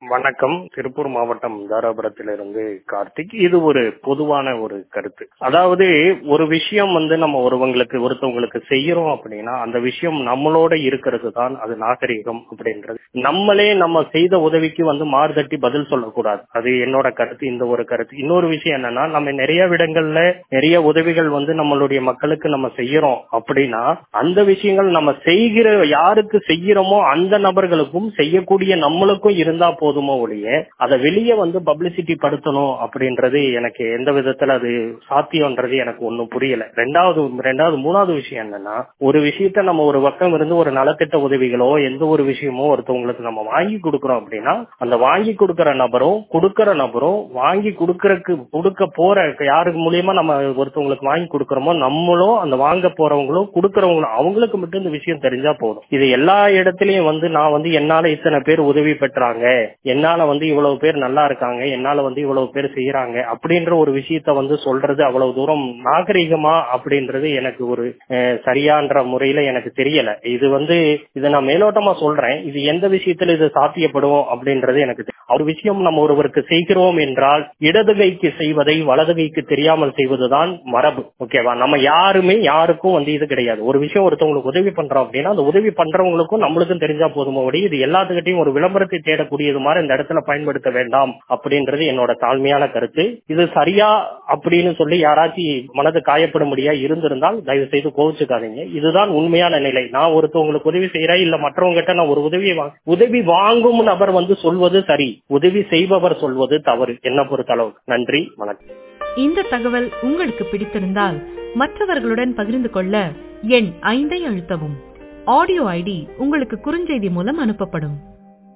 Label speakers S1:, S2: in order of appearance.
S1: வணக்கம் திருப்பூர் மாவட்டம் தாராபுரத்திலிருந்து கார்த்திக் இது ஒரு பொதுவான ஒரு கருத்து அதாவது ஒரு விஷயம் வந்து நம்ம ஒருவங்களுக்கு ஒருத்தவங்களுக்கு செய்யறோம் அப்படின்னா அந்த விஷயம் நம்மளோட இருக்கிறது தான் அது நாகரிகம் அப்படின்றது நம்மளே நம்ம செய்த உதவிக்கு வந்து மார்தட்டி பதில் சொல்லக்கூடாது அது என்னோட கருத்து இந்த ஒரு கருத்து இன்னொரு விஷயம் என்னன்னா நம்ம நிறைய இடங்கள்ல நிறைய உதவிகள் வந்து நம்மளுடைய மக்களுக்கு நம்ம செய்யறோம் அப்படின்னா அந்த விஷயங்கள் நம்ம செய்கிற யாருக்கு செய்யறோமோ அந்த நபர்களுக்கும் செய்யக்கூடிய நம்மளுக்கும் இருந்தா போதுமோ ஒழிய அதை வெளியே வந்து பப்ளிசிட்டி படுத்தணும் அப்படின்றது எனக்கு எந்த விதத்துல அது சாத்தியம்ன்றது எனக்கு ஒன்னும் புரியல ரெண்டாவது ரெண்டாவது மூணாவது விஷயம் என்னன்னா ஒரு விஷயத்த நம்ம ஒரு பக்கம் இருந்து ஒரு நலத்திட்ட உதவிகளோ எந்த ஒரு விஷயமோ ஒருத்தவங்களுக்கு நம்ம வாங்கி கொடுக்கறோம் அப்படின்னா அந்த வாங்கி கொடுக்கற நபரும் கொடுக்கற நபரும் வாங்கி கொடுக்கறதுக்கு கொடுக்க போற யாருக்கு மூலியமா நம்ம ஒருத்தவங்களுக்கு வாங்கி கொடுக்கறோமோ நம்மளும் அந்த வாங்க போறவங்களும் கொடுக்கறவங்களும் அவங்களுக்கு மட்டும் இந்த விஷயம் தெரிஞ்சா போதும் இது எல்லா இடத்துலயும் வந்து நான் வந்து என்னால இத்தனை பேர் உதவி பெற்றாங்க என்னால வந்து இவ்வளவு பேர் நல்லா இருக்காங்க என்னால வந்து இவ்வளவு பேர் செய்யறாங்க அப்படின்ற ஒரு விஷயத்த வந்து சொல்றது அவ்வளவு தூரம் நாகரிகமா அப்படின்றது எனக்கு ஒரு சரியான்ற முறையில எனக்கு தெரியல இது வந்து இதை நான் மேலோட்டமா சொல்றேன் இது எந்த விஷயத்துல இது சாத்தியப்படும் அப்படின்றது எனக்கு ஒரு விஷயம் நம்ம ஒருவருக்கு செய்கிறோம் என்றால் இடது கைக்கு செய்வதை வலது கைக்கு தெரியாமல் செய்வதுதான் மரபு ஓகேவா நம்ம யாருமே யாருக்கும் வந்து இது கிடையாது ஒரு விஷயம் ஒருத்தவங்களுக்கு உதவி பண்றோம் அப்படின்னா அந்த உதவி பண்றவங்களுக்கும் நம்மளுக்கும் தெரிஞ்சா போதுமோ இது எல்லாத்துக்கிட்டையும் ஒரு விளம்பரத்தை தேடக்கூடியது மாதிரி இந்த இடத்துல பயன்படுத்த வேண்டாம் அப்படின்றது என்னோட தாழ்மையான கருத்து இது சரியா அப்படின்னு சொல்லி யாராச்சும் மனது காயப்படும்படியா இருந்திருந்தால் தயவு செய்து கோவிச்சுக்காதீங்க இதுதான் உண்மையான நிலை நான் ஒருத்தவங்களுக்கு உதவி செய்யறேன் இல்ல மற்றவங்க கிட்ட நான் ஒரு உதவி உதவி வாங்கும் நபர் வந்து சொல்வது சரி உதவி செய்பவர் சொல்வது தவறு என்ன பொறுத்தளவு நன்றி வணக்கம்
S2: இந்த தகவல் உங்களுக்கு பிடித்திருந்தால் மற்றவர்களுடன் பகிர்ந்து கொள்ள எண் ஐந்தை அழுத்தவும் ஆடியோ ஐடி உங்களுக்கு குறுஞ்செய்தி மூலம் அனுப்பப்படும்